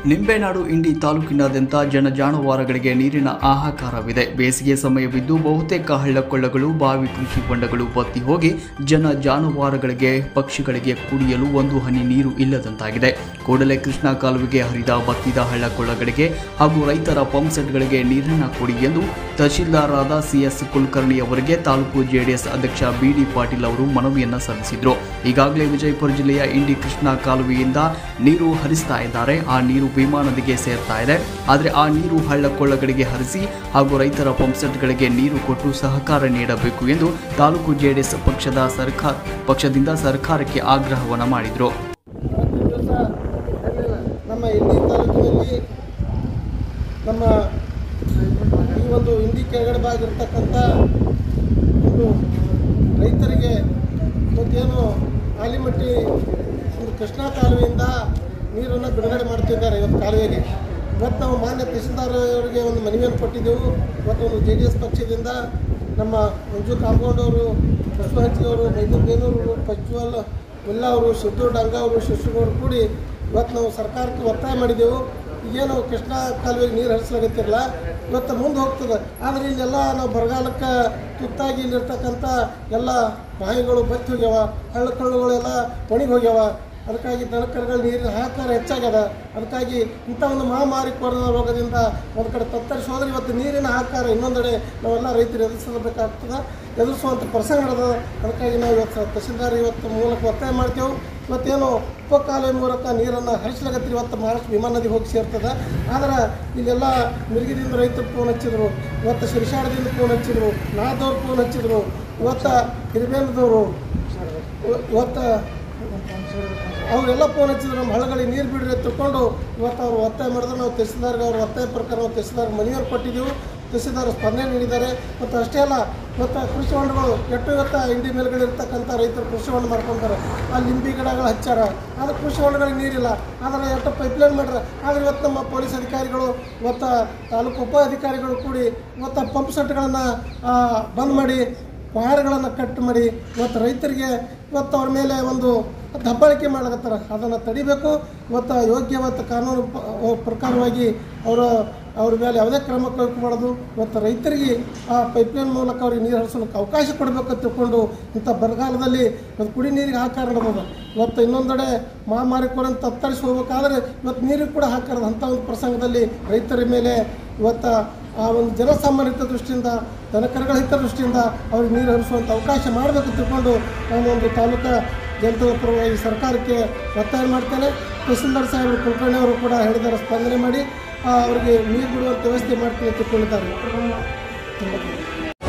ನಿಂಬೆನಾಡು ಇಂಡಿ ತಾಲೂಕಿನಾದ್ಯಂತ ಜನ ಜಾನುವಾರುಗಳಿಗೆ ನೀರಿನ ಹಾಹಾಕಾರವಿದೆ ಬೇಸಿಗೆ ಸಮಯವಿದ್ದು ಬಹುತೇಕ ಹಳ್ಳಕೊಳ್ಳಗಳು ಬಾವಿ ಕೃಷಿ ಹೊಂಡಗಳು ಬತ್ತಿ ಹೋಗಿ ಜನ ಜಾನುವಾರುಗಳಿಗೆ ಪಕ್ಷಿಗಳಿಗೆ ಕುಡಿಯಲು ಒಂದು ಹನಿ ನೀರು ಇಲ್ಲದಂತಾಗಿದೆ ಕೂಡಲೇ ಕೃಷ್ಣಾ ಕಾಲುವೆಗೆ ಹರಿದ ಬತ್ತಿದ ಹಳ್ಳಕೊಳ್ಳಗಳಿಗೆ ಹಾಗೂ ರೈತರ ಪಂಪ್ ಸೆಟ್ಗಳಿಗೆ ನೀರನ್ನ ಕೊಡಿ ಎಂದು ತಹಶೀಲ್ದಾರಾದ ಸಿಎಸ್ ಕುಲಕರ್ಣಿ ಅವರಿಗೆ ತಾಲೂಕು ಜೆಡಿಎಸ್ ಅಧ್ಯಕ್ಷ ಬಿಡಿ ಪಾಟೀಲ್ ಅವರು ಮನವಿಯನ್ನ ಸಲ್ಲಿಸಿದ್ರು ಈಗಾಗಲೇ ವಿಜಯಪುರ ಜಿಲ್ಲೆಯ ಇಂಡಿ ಕೃಷ್ಣಾ ಕಾಲುವೆಯಿಂದ ನೀರು ಹರಿಸ್ತಾ ಇದ್ದಾರೆ ಆ ನೀರು ಭೀಮಾ ನದಿಗೆ ಸೇರ್ತಾ ಇದೆ ಆದರೆ ಆ ನೀರು ಹಳ್ಳ ಕೊಳ್ಳಗಳಿಗೆ ಹರಿಸಿ ಹಾಗೂ ರೈತರ ಪಂಪ್ಸೆಟ್ಗಳಿಗೆ ನೀರು ಕೊಟ್ಟು ಸಹಕಾರ ನೀಡಬೇಕು ಎಂದು ತಾಲೂಕು ಜೆಡಿಎಸ್ ಪಕ್ಷದ ಸರ್ಕಾರ ಪಕ್ಷದಿಂದ ಸರ್ಕಾರಕ್ಕೆ ಆಗ್ರಹವನ್ನ ಮಾಡಿದರು ಇವತ್ತಿನ ದಿವಸ ನಮ್ಮ ಇಂಡಿ ತಾಲೂಕಿನಲ್ಲಿ ನಮ್ಮ ಈ ಒಂದು ಇಂಡಿ ಕೆಳಗಡೆ ಭಾಗ ಇರ್ತಕ್ಕಂಥ ಒಂದು ರೈತರಿಗೆ ಇವತ್ತೇನು ಆಲಿಮಟ್ಟಿ ಒಂದು ಕೃಷ್ಣಾ ಕಾಲುವೆಯಿಂದ ನೀರನ್ನು ಬಿಡುಗಡೆ ಮಾಡ್ತಿದ್ದಾರೆ ಇವತ್ತು ಕಾಲುವೆಗೆ ಇವತ್ತು ನಾವು ಮಾನ್ಯ ತಹಸೀಲ್ದಾರ್ ಅವರಿಗೆ ಒಂದು ಮನವಿಯನ್ನು ಕೊಟ್ಟಿದ್ದೆವು ಇವತ್ತು ಒಂದು ಜೆ ಡಿ ಎಸ್ ಪಕ್ಷದಿಂದ ನಮ್ಮ ಮಂಜು ಕಾಂಪೌಂಡ್ ಅವರು ಬಸವಹಂಚಿಯವರು ಮೈದೂರು ಬೇನೂರು ಪ್ರಜ್ವಲ್ ಮುಲ್ಲಾ ಅವರು ಸಿದ್ದೂರು ಡಂಗ ಅವರು ಶಿಶುಗೌಡರು ಕೂಡಿ ಇವತ್ತು ನಾವು ಸರ್ಕಾರಕ್ಕೆ ಒತ್ತಾಯ ಮಾಡಿದೆವು ಈಗೇನು ಕೃಷ್ಣಾ ಕಾಲುವೆಗೆ ನೀರು ಹರಿಸಲಾಗತ್ತಿರಲ್ಲ ಇವತ್ತು ಮುಂದೆ ಹೋಗ್ತದೆ ಆದರೆ ಇಲ್ಲೆಲ್ಲ ನಾವು ಬರಗಾಲಕ್ಕೆ ತುತ್ತಾಗಿ ಇಲ್ಲಿರ್ತಕ್ಕಂಥ ಎಲ್ಲ ಬಾವಿಗಳು ಬತ್ತಿ ಹೋಗ್ಯಾವ ಹಳ್ಳ ಕಳ್ಳುಗಳೆಲ್ಲ ಒಣಗಿ ಹೋಗ್ಯಾವ ಅದಕ್ಕಾಗಿ ದನಕರುಗಳು ನೀರಿನ ಹಾಕಾರ ಹೆಚ್ಚಾಗ್ಯದ ಅದಕ್ಕಾಗಿ ಇಂಥ ಒಂದು ಮಹಾಮಾರಿ ಕೊರೋನಾ ರೋಗದಿಂದ ಒಂದು ಕಡೆ ತತ್ತರಿಸಿ ಹೋದ್ರೆ ಇವತ್ತು ನೀರಿನ ಹಾಕಾರ ಇನ್ನೊಂದೆಡೆ ನಾವೆಲ್ಲ ರೈತರು ಎದುರಿಸಬೇಕಾಗ್ತದೆ ಎದುರಿಸುವಂಥ ಪ್ರಸಂಗ ನಡೆದ ಅದಕ್ಕಾಗಿ ನಾವು ಇವತ್ತು ತಹಸೀಲ್ದಾರ್ ಇವತ್ತು ಮೂಲಕ ಒತ್ತಾಯ ಮಾಡ್ತೇವೆ ಇವತ್ತೇನು ಉಪಕಾಲುವೆ ಮೂಲಕ ನೀರನ್ನು ಹರಿಸಲಾಗತ್ತೀರಿ ಇವತ್ತು ಮಹಾರಾಷ್ಟ್ರ ವಿಮಾನ ನದಿಗೆ ಹೋಗಿ ಸೇರ್ತದೆ ಆದ್ರೆ ಇಲ್ಲೆಲ್ಲ ಮಿರ್ಗಿದಿಂದ ರೈತರು ಫೋನ್ ಹಚ್ಚಿದ್ರು ಇವತ್ತು ಶಿರ್ಷಾಡದಿಂದ ಫೋನ್ ಹಚ್ಚಿದ್ರು ನಾದವ್ರು ಫೋನ್ ಹಚ್ಚಿದ್ರು ಇವತ್ತು ಹಿರಿಬೇನದವರು ಇವತ್ತು ಅವರೆಲ್ಲ ಫೋನ್ ಹಚ್ಚಿದ್ರು ನಮ್ಮ ಹಳ್ಳಗಳಿಗೆ ನೀರು ಬಿಡ್ರಿ ಅಂತ ತಿಳ್ಕೊಂಡು ಇವತ್ತು ಅವ್ರು ಒತ್ತಾಯ ಮಾಡಿದ್ರು ನಾವು ತಹಸೀಲ್ದಾರ್ಗೆ ಅವ್ರ ಒತ್ತಾಯ ಪ್ರಕಾರ ನಾವು ತಹಸೀಲ್ದಾರ್ ಮನವಿಯನ್ನು ಕೊಟ್ಟಿದ್ದೀವಿ ತಹಸೀಲ್ದಾರ್ ಸ್ಪಂದನೆ ನೀಡಿದ್ದಾರೆ ಮತ್ತು ಅಷ್ಟೇ ಅಲ್ಲ ಇವತ್ತು ಕೃಷಿ ಹೊಂಡಗಳು ಎಟ್ಟು ಇವತ್ತು ಇಂಡಿ ಮೇಲ್ಗಳಿರ್ತಕ್ಕಂಥ ರೈತರು ಕೃಷಿ ಹೊಂಡ ಮಾಡ್ಕೊಂತಾರೆ ಅಲ್ಲಿ ಲಿಂಬಿ ಗಿಡಗಳು ಹಚ್ಚಾರ ಆದರೆ ಕೃಷಿ ಹೊಂಡಗಳಿಗೆ ನೀರಿಲ್ಲ ಆದರೆ ಎಷ್ಟು ಪೈಪ್ಲೈನ್ ಮಾಡ್ಯಾರ ಆದರೆ ಇವತ್ತು ನಮ್ಮ ಪೊಲೀಸ್ ಅಧಿಕಾರಿಗಳು ಇವತ್ತು ತಾಲೂಕು ಉಪ ಅಧಿಕಾರಿಗಳು ಕೂಡಿ ಇವತ್ತು ಪಂಪ್ ಸೆಟ್ಗಳನ್ನು ಬಂದ್ ಮಾಡಿ ಪಹಾರಗಳನ್ನು ಕಟ್ ಮಾಡಿ ಇವತ್ತು ರೈತರಿಗೆ ಇವತ್ತು ಅವ್ರ ಮೇಲೆ ಒಂದು ದಬ್ಬಾಳಿಕೆ ಮಾಡಕತ್ತಾರ ಅದನ್ನು ತಡಿಬೇಕು ಇವತ್ತು ಯೋಗ್ಯವಾದ ಕಾನೂನು ಪ- ಪ್ರಕಾರವಾಗಿ ಅವರ ಅವ್ರ ಮೇಲೆ ಯಾವುದೇ ಕ್ರಮ ಕೈಗೊಳ್ಳೋದು ಇವತ್ತು ರೈತರಿಗೆ ಆ ಪೈಪ್ಲೈನ್ ಮೂಲಕ ಅವ್ರಿಗೆ ನೀರು ಹರಿಸಲಿಕ್ಕೆ ಅವಕಾಶ ಕೊಡಬೇಕು ಅಂತ ತಿಳ್ಕೊಂಡು ಇಂಥ ಬರಗಾಲದಲ್ಲಿ ಇವತ್ತು ಕುಡಿ ನೀರಿಗೆ ಹಾಕಾರ ನಡೆದದ ಇವತ್ತು ಇನ್ನೊಂದೆಡೆ ಮಹಾಮಾರಿ ಕೂಡ ತತ್ತರಿಸಿ ಹೋಗ್ಬೇಕಾದ್ರೆ ಇವತ್ತು ನೀರಿಗೆ ಕೂಡ ಹಾಕಾರದ ಅಂಥ ಒಂದು ಪ್ರಸಂಗದಲ್ಲಿ ರೈತರ ಮೇಲೆ ಇವತ್ತು ಆ ಒಂದು ಜನಸಾಮಾನ್ಯ ಹಿತ ದೃಷ್ಟಿಯಿಂದ ದನಕರುಗಳ ಹಿತ ದೃಷ್ಟಿಯಿಂದ ಅವ್ರಿಗೆ ನೀರು ಹರಿಸುವಂಥ ಅವಕಾಶ ಮಾಡಬೇಕು ಅಂತ ತಿಳ್ಕೊಂಡು ನಾನು ಒಂದು ತಾಲೂಕಾ ಜನತೆಯ ಪರವಾಗಿ ಸರ್ಕಾರಕ್ಕೆ ಒತ್ತಾಯ ಮಾಡ್ತೇನೆ ತಹಸೀಲ್ದಾರ್ ಸಾಹೇಬರು ಕುಲಕರ್ಣಿ ಅವರು ಕೂಡ ಹೇಳಿದ್ದಾರೆ ಸ್ಪಂದನೆ ಮಾಡಿ ಆ, ಅವರಿಗೆ ನೀರು ಬಿಡುವಂಥ ವ್ಯವಸ್ಥೆ ಮಾಡ್ತೀನಿ ಅಂತ ತಿಳ್ಕೊಂಡಿದ್ದಾರೆ ತುಂಬ